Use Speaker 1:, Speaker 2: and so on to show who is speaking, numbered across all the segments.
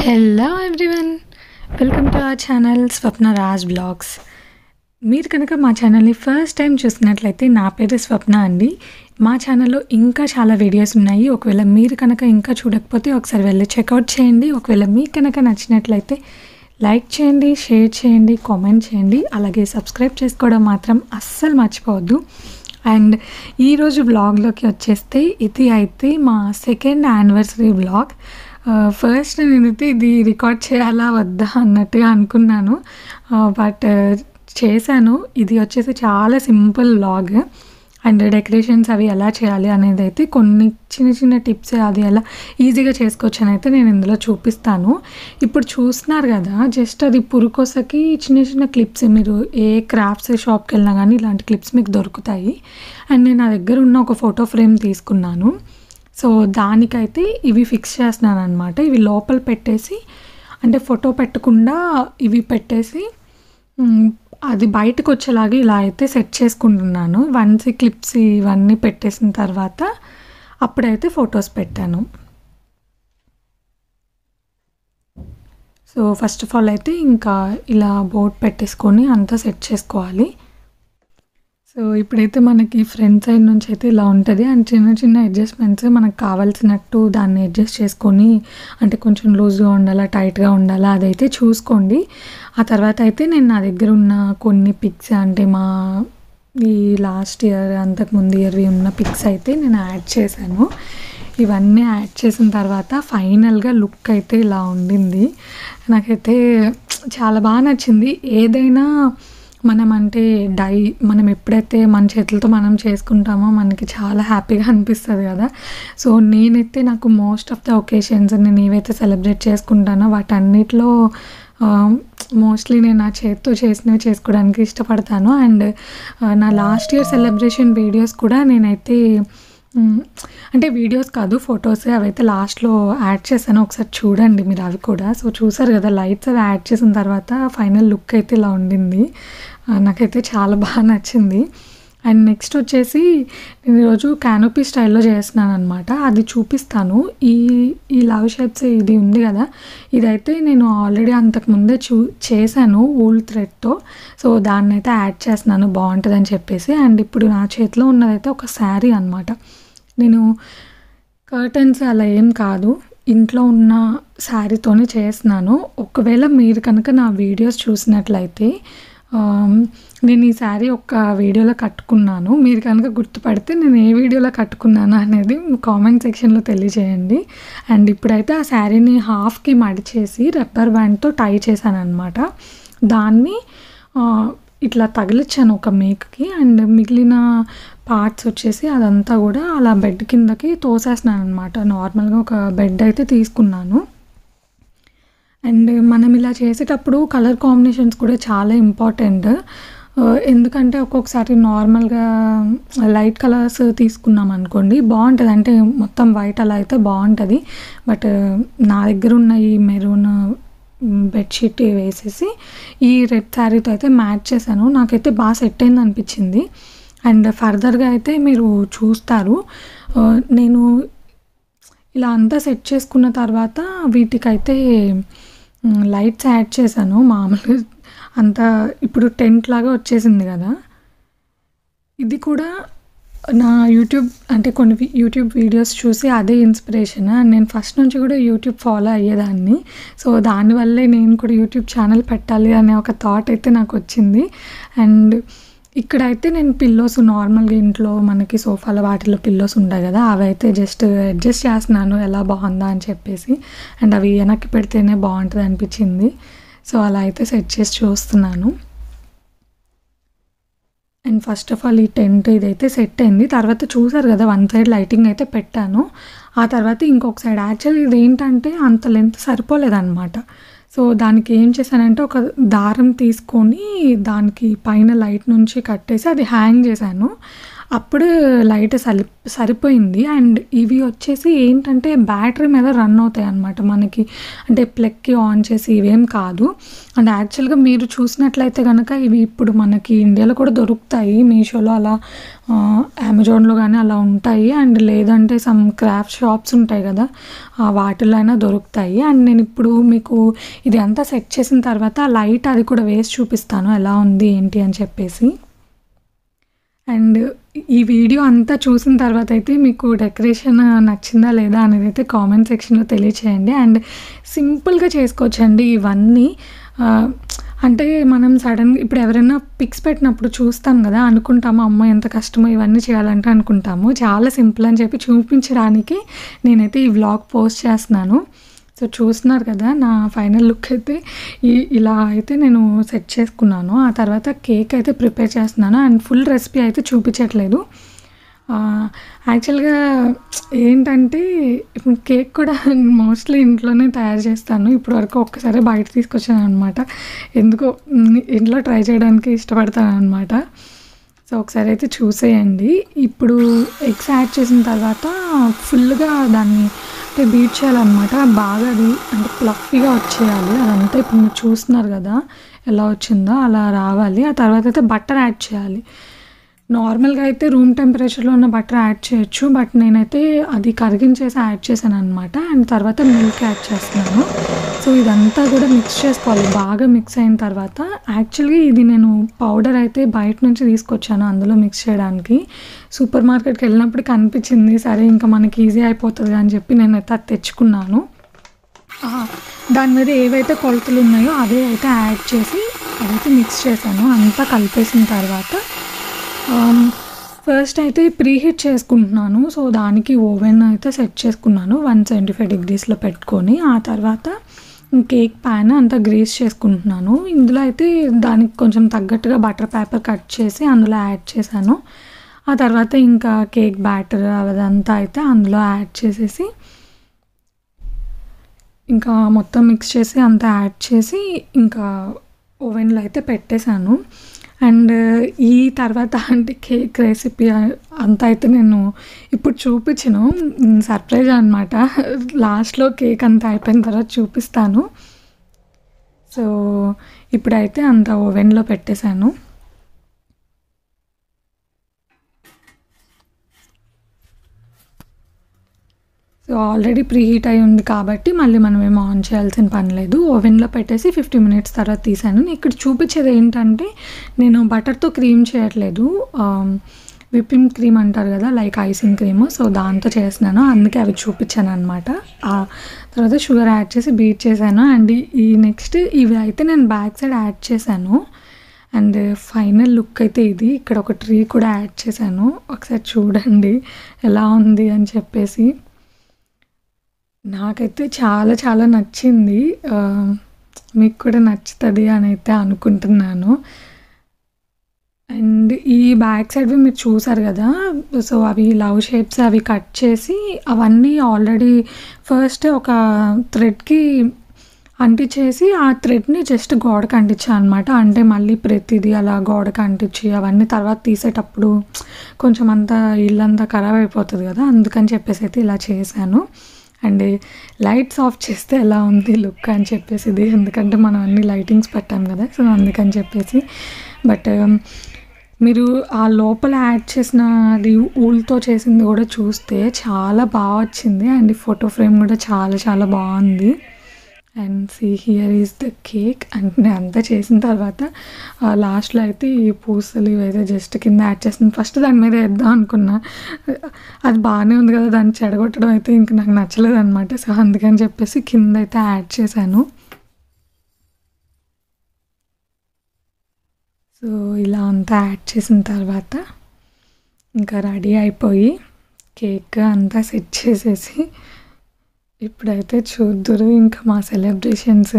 Speaker 1: hello everyone welcome to our channel Swapna Raj vlogs మీరు కనుక మా ఛానల్ని ఫస్ట్ టైం చూసినట్లయితే నా పేరు స్వప్న అండి మా ఛానల్లో ఇంకా చాలా వీడియోస్ ఉన్నాయి ఒకవేళ మీరు కనుక ఇంకా చూడకపోతే ఒకసారి వెళ్ళి చెక్అవుట్ చేయండి ఒకవేళ మీకు కనుక నచ్చినట్లయితే లైక్ చేయండి షేర్ చేయండి కామెంట్ చేయండి అలాగే సబ్స్క్రైబ్ చేసుకోవడం మాత్రం అస్సలు మర్చిపోవద్దు అండ్ ఈరోజు బ్లాగ్లోకి వచ్చేస్తే ఇది అయితే మా సెకండ్ యానివర్సరీ బ్లాగ్ ఫస్ట్ నేనైతే ఇది రికార్డ్ చేయాలా వద్దా అన్నట్టుగా అనుకున్నాను బట్ చేశాను ఇది వచ్చేసి చాలా సింపుల్ బ్లాగ్ అండ్ డెకరేషన్స్ అవి ఎలా చేయాలి అనేది అయితే కొన్ని చిన్న చిన్న టిప్స్ అది ఎలా ఈజీగా చేసుకోవచ్చు అని అయితే నేను ఇందులో చూపిస్తాను ఇప్పుడు చూస్తున్నారు కదా జస్ట్ అది పురుకోసకి చిన్న చిన్న క్లిప్స్ మీరు ఏ క్రాఫ్ట్స్ షాప్కి వెళ్ళినా కానీ ఇలాంటి క్లిప్స్ మీకు దొరుకుతాయి అండ్ నేను నా దగ్గర ఉన్న ఒక ఫోటో ఫ్రేమ్ తీసుకున్నాను సో దానికైతే ఇవి ఫిక్స్ చేస్తున్నాను అనమాట ఇవి లోపల పెట్టేసి అంటే ఫోటో పెట్టకుండా ఇవి పెట్టేసి మ్, అది బయటకు వచ్చేలాగా ఇలా అయితే సెట్ చేసుకుంటున్నాను వన్స్ ఈ క్లిప్స్ ఇవన్నీ పెట్టేసిన తర్వాత అప్పుడైతే ఫొటోస్ పెట్టాను సో ఫస్ట్ ఆఫ్ ఆల్ అయితే ఇంకా ఇలా బోర్డ్ పెట్టేసుకొని అంతా సెట్ చేసుకోవాలి సో ఇప్పుడైతే మనకి ఫ్రంట్ సైడ్ నుంచి అయితే ఇలా ఉంటుంది అండ్ చిన్న చిన్న అడ్జస్ట్మెంట్స్ మనకు కావాల్సినట్టు దాన్ని అడ్జస్ట్ చేసుకొని అంటే కొంచెం లూజ్గా ఉండాలా టైట్గా ఉండాలా అదైతే చూసుకోండి ఆ తర్వాత అయితే నేను నా దగ్గర ఉన్న కొన్ని పిక్స్ అంటే మా ఈ లాస్ట్ ఇయర్ అంతకుముందు ఇయర్వి ఉన్న పిక్స్ అయితే నేను యాడ్ చేశాను ఇవన్నీ యాడ్ చేసిన తర్వాత ఫైనల్గా లుక్ అయితే ఇలా ఉండింది నాకైతే చాలా బాగా నచ్చింది ఏదైనా మనం అంటే డై మనం ఎప్పుడైతే మన చేతులతో మనం చేసుకుంటామో మనకి చాలా హ్యాపీగా అనిపిస్తుంది కదా సో నేనైతే నాకు మోస్ట్ ఆఫ్ ద ఒకేషన్స్ నేను ఏవైతే సెలబ్రేట్ చేసుకుంటానో వాటన్నిటిలో మోస్ట్లీ నేను నా చేతితో చేసినవి చేసుకోవడానికి ఇష్టపడతాను అండ్ నా లాస్ట్ ఇయర్ సెలబ్రేషన్ వీడియోస్ కూడా నేనైతే మ్, అంటే వీడియోస్ కాదు ఫొటోస్ అవైతే లాస్ట్లో యాడ్ చేశాను ఒకసారి చూడండి మీరు అవి కూడా సో చూసారు కదా లైట్స్ అవి యాడ్ చేసిన తర్వాత ఫైనల్ లుక్ అయితే ఇలా ఉండింది ఆ, నాకైతే చాలా బాగా నచ్చింది అండ్ నెక్స్ట్ వచ్చేసి నేను ఈరోజు క్యానోపీ స్టైల్లో చేస్తున్నాను అనమాట అది చూపిస్తాను ఈ ఈ లవ్ షేప్స్ ఇది ఉంది కదా ఇదైతే నేను ఆల్రెడీ అంతకుముందే చూ చేశాను ఊల్ థ్రెడ్తో సో దాన్ని అయితే యాడ్ చేస్తున్నాను బాగుంటుందని చెప్పేసి అండ్ ఇప్పుడు నా చేతిలో ఉన్నదైతే ఒక శారీ అనమాట నేను కర్టన్స్ అలా ఏం కాదు ఇంట్లో ఉన్న శారీతోనే చేస్తున్నాను ఒకవేళ మీరు కనుక నా వీడియోస్ చూసినట్లయితే ఆమ్, నేను ఈ శారీ ఒక వీడియోలో కట్టుకున్నాను మీరు కనుక గుర్తుపడితే నేను ఏ వీడియోలో కట్టుకున్నాను అనేది కామెంట్ సెక్షన్లో తెలియజేయండి అండ్ ఇప్పుడైతే ఆ శారీని హాఫ్కి మడిచేసి రబ్బర్ బ్యాండ్తో టై చేశాను అనమాట దాన్ని ఆ, ఇట్లా తగిలిచ్చాను ఒక మేక్కి అండ్ మిగిలిన పార్ట్స్ వచ్చేసి అదంతా కూడా అలా బెడ్ కిందకి తోసేస్తున్నాను అనమాట నార్మల్గా ఒక బెడ్ అయితే తీసుకున్నాను అండ్ మనం ఇలా చేసేటప్పుడు కలర్ కాంబినేషన్స్ కూడా చాలా ఇంపార్టెంట్ ఆ, ఎందుకంటే ఒక్కొక్కసారి నార్మల్గా లైట్ కలర్స్ తీసుకున్నాం అనుకోండి బాగుంటుంది అంటే మొత్తం వైట్ అలా అయితే బాగుంటుంది బట్ నా దగ్గర ఉన్న ఈ మెరూన్ బెడ్షీట్ వేసేసి ఈ రెడ్ శారీతో అయితే మ్యాచ్ చేశాను నాకైతే బాగా సెట్ అయింది అనిపించింది అండ్ ఫర్దర్గా అయితే మీరు చూస్తారు ఆ, నేను ఇలా అంతా సెట్ చేసుకున్న తర్వాత వీటికైతే మ్, లైట్స్ యాడ్ చేశాను మామూలుగా అంతా ఇప్పుడు టెంట్ లాగా వచ్చేసింది కదా ఇది కూడా నా యూట్యూబ్ అంటే కొన్ని వి- యూట్యూబ్ వీడియోస్ చూసి అదే ఇన్స్పిరేషన్ నేను ఫస్ట్ నుంచి కూడా యూట్యూబ్ ఫాలో అయ్యేదాన్ని సో దానివల్లే నేను కూడా యూట్యూబ్ ఛానల్ పెట్టాలి అనే ఒక థాట్ అయితే నాకు వచ్చింది అండ్ ఇక్కడైతే నేను పిల్లోస్ నార్మల్గా ఇంట్లో మనకి సోఫాల వాటిలో పిల్లోస్ ఉంటాయి కదా అవి అయితే జస్ట్ అడ్జస్ట్ చేస్తున్నాను ఎలా బాగుందా అని చెప్పేసి అండ్ అవి వెనక్కి పెడితేనే బాగుంటుంది అనిపించింది సో అలా అయితే సెట్ చేసి చూస్తున్నాను అండ్ ఫస్ట్ ఆఫ్ ఆల్ ఈ టెంట్ ఇదైతే సెట్ అయింది తర్వాత చూసారు కదా వన్ సైడ్ లైటింగ్ అయితే పెట్టాను ఆ తర్వాత ఇంకొక సైడ్ యాక్చువల్లీ ఇది ఏంటంటే అంత లెంత్ సరిపోలేదన్నమాట సో దానికి ఏం చేశానంటే ఒక దారం తీసుకొని దానికి పైన లైట్ నుంచి కట్టేసి అది హ్యాంగ్ చేశాను అప్పుడు లైట్ సరి సరిపోయింది అండ్ ఇవి వచ్చేసి ఏంటంటే బ్యాటరీ మీద రన్ అవుతాయి అన్నమాట మనకి అంటే ప్లగ్కి ఆన్ చేసి ఇవేం కాదు అండ్ యాక్చువల్గా మీరు చూసినట్లయితే కనుక ఇవి ఇప్పుడు మనకి ఇండియాలో కూడా దొరుకుతాయి మీషోలో అలా ఆ, అమెజాన్లో కానీ అలా ఉంటాయి అండ్ లేదంటే సమ్ క్రాఫ్ట్ షాప్స్ ఉంటాయి కదా ఆ, వాటిలో అయినా దొరుకుతాయి అండ్ నేను ఇప్పుడు మీకు ఇది అంతా సెట్ చేసిన తర్వాత లైట్ అది కూడా వేసి చూపిస్తాను ఎలా ఉంది ఏంటి అని చెప్పేసి అండ్ ఈ వీడియో అంతా చూసిన తర్వాత అయితే మీకు డెకరేషన్ నచ్చిందా లేదా అనేది అయితే కామెంట్ సెక్షన్లో తెలియచేయండి అండ్ సింపుల్గా చేసుకోవచ్చండి ఇవన్నీ ఆ, అంటే మనం సడన్గా ఇప్పుడు ఎవరైనా పిక్స్ పెట్టినప్పుడు చూస్తాం కదా అనుకుంటాము అమ్మ ఎంత కష్టమో ఇవన్నీ చేయాలంటే అనుకుంటాము చాలా సింపుల్ అని చెప్పి చూపించడానికి నేనైతే ఈ వ్లాగ్ పోస్ట్ చేస్తున్నాను సో చూస్తున్నారు కదా నా ఫైనల్ లుక్ అయితే ఈ ఇలా అయితే నేను సెట్ చేసుకున్నాను ఆ తర్వాత కేక్ అయితే ప్రిపేర్ చేస్తున్నాను అండ్ ఫుల్ రెసిపీ అయితే చూపించట్లేదు యాక్చువల్గా ఏంటంటే ఇప్పుడు కేక్ కూడా మోస్ట్లీ ఇంట్లోనే తయారు చేస్తాను ఇప్పుడు వరకు ఒక్కసారి బయట తీసుకొచ్చాను అనమాట ఎందుకో ఉమ్, ఇంట్లో ట్రై చేయడానికి ఇష్టపడతాను అనమాట సో ఒకసారి అయితే చూసేయండి ఇప్పుడు ఎగ్స్ యాడ్ చేసిన తర్వాత ఫుల్గా దాన్ని అంటే బీట్ చేయాలన్నమాట బాగా అది అంటే ప్లఫీగా వచ్చేయాలి అదంతా ఇప్పుడు మీరు చూస్తున్నారు కదా ఎలా వచ్చిందో అలా రావాలి ఆ తర్వాత అయితే బటర్ యాడ్ చేయాలి నార్మల్గా అయితే రూమ్ టెంపరేచర్లో ఉన్న బటర్ యాడ్ చేయొచ్చు బట్ నేనైతే అది కరిగించేసి యాడ్ చేశాను అనమాట అండ్ తర్వాత మిల్క్ యాడ్ చేస్తున్నాను సో ఇదంతా కూడా మిక్స్ చేసుకోవాలి బాగా మిక్స్ అయిన తర్వాత యాక్చువల్గా ఇది నేను పౌడర్ అయితే బయట నుంచి తీసుకొచ్చాను అందులో మిక్స్ చేయడానికి సూపర్ మార్కెట్కి వెళ్ళినప్పుడు కనిపించింది సరే ఇంకా మనకి ఈజీ అయిపోతుంది అని చెప్పి నేనైతే అది తెచ్చుకున్నాను ఆ, దాని మీద ఏవైతే కొలతలు ఉన్నాయో అవే అయితే యాడ్ చేసి అదైతే మిక్స్ చేశాను అంతా కలిపేసిన తర్వాత ఫస్ట్ అయితే ప్రీ హీట్ చేసుకుంటున్నాను సో దానికి ఓవెన్ అయితే సెట్ చేసుకున్నాను వన్ సెవెంటీ ఫైవ్ డిగ్రీస్లో పెట్టుకొని ఆ తర్వాత కేక్ ప్యాన్ అంతా గ్రీస్ చేసుకుంటున్నాను ఇందులో అయితే దానికి కొంచెం తగ్గట్టుగా బటర్ పేపర్ కట్ చేసి అందులో యాడ్ చేశాను ఆ తర్వాత ఇంకా కేక్ బ్యాటర్ అదంతా అయితే అందులో యాడ్ చేసేసి ఇంకా మొత్తం మిక్స్ చేసి అంతా యాడ్ చేసి ఇంకా ఓవెన్లో అయితే పెట్టేశాను అండ్ ఈ తర్వాత అంటే కేక్ రెసిపీ అంతా అయితే నేను ఇప్పుడు చూపించను సర్ప్రైజ్ అనమాట లాస్ట్లో కేక్ అంతా అయిపోయిన తర్వాత చూపిస్తాను సో ఇప్పుడైతే అంత ఓవెన్లో పెట్టేశాను సో ఆల్రెడీ ప్రీ హీట్ అయి ఉంది కాబట్టి మళ్ళీ మనం ఏం ఆన్ చేయాల్సిన పని లేదు ఓవెన్లో పెట్టేసి ఫిఫ్టీ మినిట్స్ తర్వాత తీసాను ఇక్కడ చూపించేది ఏంటంటే నేను బటర్తో క్రీమ్ చేయట్లేదు విప్పింగ్ క్రీమ్ అంటారు కదా లైక్ ఐసింగ్ క్రీమ్ సో దాంతో చేస్తున్నాను అందుకే అవి చూపించాను అనమాట తర్వాత షుగర్ యాడ్ చేసి బీట్ చేశాను అండ్ ఈ నెక్స్ట్ ఇవి అయితే నేను బ్యాక్ సైడ్ యాడ్ చేశాను అండ్ ఫైనల్ లుక్ అయితే ఇది ఇక్కడ ఒక ట్రీ కూడా యాడ్ చేశాను ఒకసారి చూడండి ఎలా ఉంది అని చెప్పేసి నాకైతే చాలా చాలా నచ్చింది ఆ, మీకు కూడా నచ్చుతుంది అని అయితే అనుకుంటున్నాను అండ్ ఈ బ్యాక్ సైడ్వి మీరు చూసారు కదా సో అవి లవ్ షేప్స్ అవి కట్ చేసి అవన్నీ ఆల్రెడీ ఫస్ట్ ఒక థ్రెడ్కి అంటించేసి ఆ థ్రెడ్ని జస్ట్ గోడకు అంటించాను అనమాట అంటే మళ్ళీ ప్రతిదీ అలా గోడకు అంటించి అవన్నీ తర్వాత తీసేటప్పుడు కొంచెం అంతా ఇల్లంతా ఖరాబ్ అయిపోతుంది కదా అందుకని చెప్పేసి అయితే ఇలా చేశాను అండ్ లైట్స్ ఆఫ్ చేస్తే ఎలా ఉంది లుక్ అని చెప్పేసి ఇది ఎందుకంటే మనం అన్ని లైటింగ్స్ పెట్టాం కదా సో అందుకని చెప్పేసి బట్ మీరు ఆ లోపల యాడ్ చేసిన అది ఊల్తో చేసింది కూడా చూస్తే చాలా బాగా వచ్చింది అండ్ ఈ ఫోటో ఫ్రేమ్ కూడా చాలా చాలా బాగుంది and see here is the cake and నేను అంతా చేసిన తర్వాత లాస్ట్లో అయితే ఈ పూసలు ఇవైతే జస్ట్ కింద యాడ్ చేసింది ఫస్ట్ దాని మీద వేద్దాం అనుకున్నా అది బాగానే ఉంది కదా దాన్ని చెడగొట్టడం అయితే ఇంక నాకు నచ్చలేదు అనమాట సో అందుకని చెప్పేసి కింద అయితే యాడ్ చేశాను సో ఇలా అంతా యాడ్ చేసిన తర్వాత ఇంకా రెడీ అయిపోయి కేక్ అంతా సెట్ చేసేసి ఇప్పుడైతే చూద్దురు ఇంకా మా సెలబ్రేషన్స్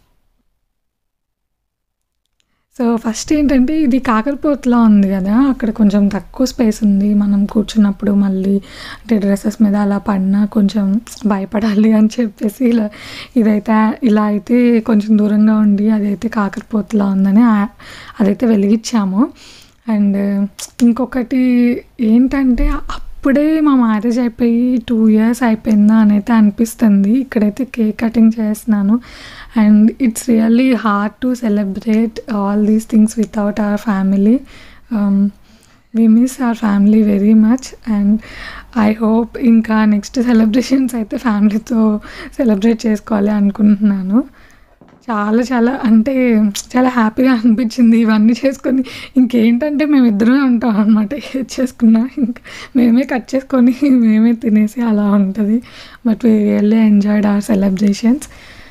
Speaker 1: సో ఫస్ట్ ఏంటంటే ఇది కాకరపోతలా ఉంది కదా అక్కడ కొంచెం తక్కువ స్పేస్ ఉంది మనం కూర్చున్నప్పుడు మళ్ళీ అంటే డ్రెస్సెస్ మీద అలా పడినా కొంచెం భయపడాలి అని చెప్పేసి ఇలా ఇదైతే ఇలా అయితే కొంచెం దూరంగా ఉండి అదైతే కాకరపోతలా ఉందని ఆ- అదైతే వెలిగించాము అండ్ ఇంకొకటి ఏంటంటే అప్పుడే మా మ్యారేజ్ అయిపోయి టూ ఇయర్స్ అయిపోయిందా అని అయితే అనిపిస్తుంది ఇక్కడైతే కేక్ కటింగ్ చేస్తున్నాను and it's really hard to celebrate all these things without our family we miss our family very much and I hope ఇంకా నెక్స్ట్ సెలబ్రేషన్స్ అయితే ఫ్యామిలీతో సెలబ్రేట్ చేసుకోవాలి అనుకుంటున్నాను చాలా చాలా అంటే చాలా హ్యాపీగా అనిపించింది ఇవన్నీ చేసుకొని ఇంకేంటంటే మేము ఇద్దరమే ఉంటాం అనమాట ఏది చేసుకున్నా ఇంకా మేమే కట్ చేసుకొని మేమే తినేసి అలా ఉంటుంది but we really enjoyed our celebrations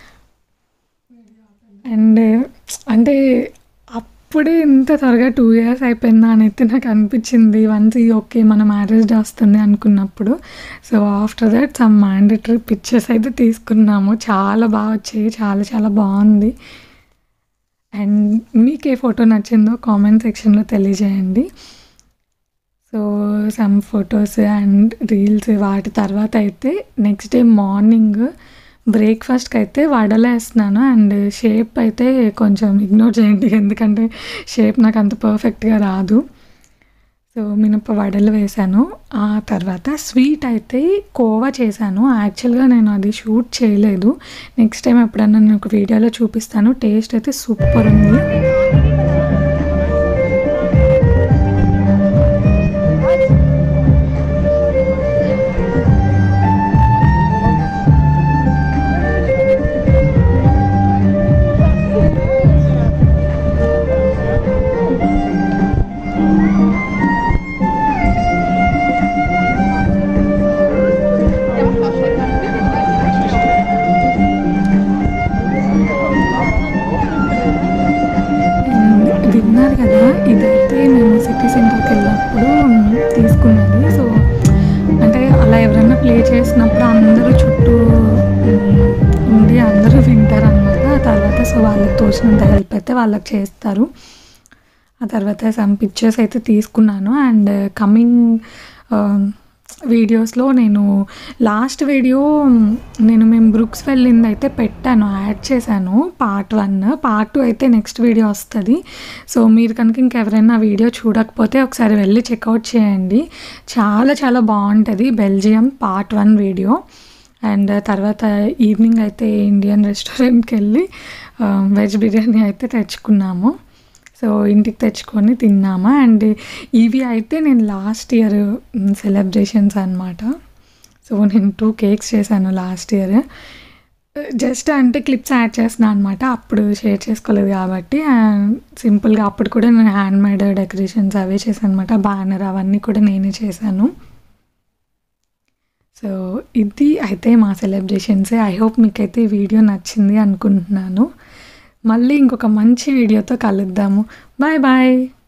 Speaker 1: and అంటే అప్పుడే ఇంత త్వరగా టూ ఇయర్స్ అయిపోయిందా అని అయితే నాకు అనిపించింది వన్స్ ఓకే మన మ్యారేజ్ డే వస్తుంది అనుకున్నప్పుడు so after that some mandatory pictures అయితే తీసుకున్నాము చాలా బాగా వచ్చాయి చాలా చాలా బాగుంది అండ్ మీకు ఏ ఫోటో నచ్చిందో కామెంట్ సెక్షన్లో తెలియజేయండి so some photos and reels వాటి తర్వాత అయితే నెక్స్ట్ డే మార్నింగ్ బ్రేక్ఫాస్ట్కి అయితే వడలు వేస్తున్నాను అండ్ షేప్ అయితే కొంచెం ఇగ్నోర్ చేయండి ఎందుకంటే షేప్ నాకు అంత పర్ఫెక్ట్గా రాదు సో మినప వడలు వేశాను ఆ తర్వాత స్వీట్ అయితే కోవా చేశాను యాక్చువల్గా నేను అది షూట్ చేయలేదు నెక్స్ట్ టైం ఎప్పుడన్నా నేను ఒక వీడియోలో చూపిస్తాను టేస్ట్ అయితే సూపర్ ఉంది అండ్ విన్నారు కదా ఇదైతే మేము సిటీ సెంటర్కి వెళ్ళినప్పుడు తీసుకున్నది సో అంటే అలా ఎవరైనా ప్లే చేసినప్పుడు అందరూ చుట్టూ ఉమ్, ఉండి అందరూ వింటారు అనమాట ఆ తర్వాత సో వాళ్ళకి తోచినంత హెల్ప్ అయితే వాళ్ళకి చేస్తారు ఆ తర్వాత సమ్ పిక్చర్స్ అయితే తీసుకున్నాను అండ్ కమింగ్ వీడియోస్లో నేను లాస్ట్ వీడియో నేను మేము బ్రుక్స్ వెళ్ళింది అయితే పెట్టాను యాడ్ చేశాను పార్ట్ వన్ పార్ట్ టూ అయితే నెక్స్ట్ వీడియో వస్తుంది సో మీరు కనుక ఇంకెవరైనా వీడియో చూడకపోతే ఒకసారి వెళ్ళి చెక్అవుట్ చేయండి చాలా చాలా బాగుంటుంది Belgium part one video and తర్వాత ఈవినింగ్ అయితే ఇండియన్ రెస్టారెంట్కి వెళ్ళి వెజ్ బిర్యానీ అయితే తెచ్చుకున్నాము సో ఇంటికి తెచ్చుకొని తిన్నామా అండ్ ఇవి అయితే నేను లాస్ట్ ఇయర్ సెలబ్రేషన్స్ అనమాట సో నేను టూ కేక్స్ చేశాను లాస్ట్ ఇయర్ జస్ట్ అంటే క్లిప్స్ యాడ్ చేస్తున్నాను అనమాట అప్పుడు షేర్ చేసుకోలేదు కాబట్టి సింపుల్గా అప్పుడు కూడా నేను హ్యాండ్ మేడ్ డెకరేషన్స్ అవే చేశాను అనమాట బ్యానర్ అవన్నీ కూడా నేనే చేశాను సో ఇది అయితే మా సెలబ్రేషన్సే ఐ హోప్ మీకైతే ఈ వీడియో నచ్చింది అనుకుంటున్నాను మళ్ళీ ఇంకొక మంచి వీడియోతో కలుద్దాము బాయ్ బాయ్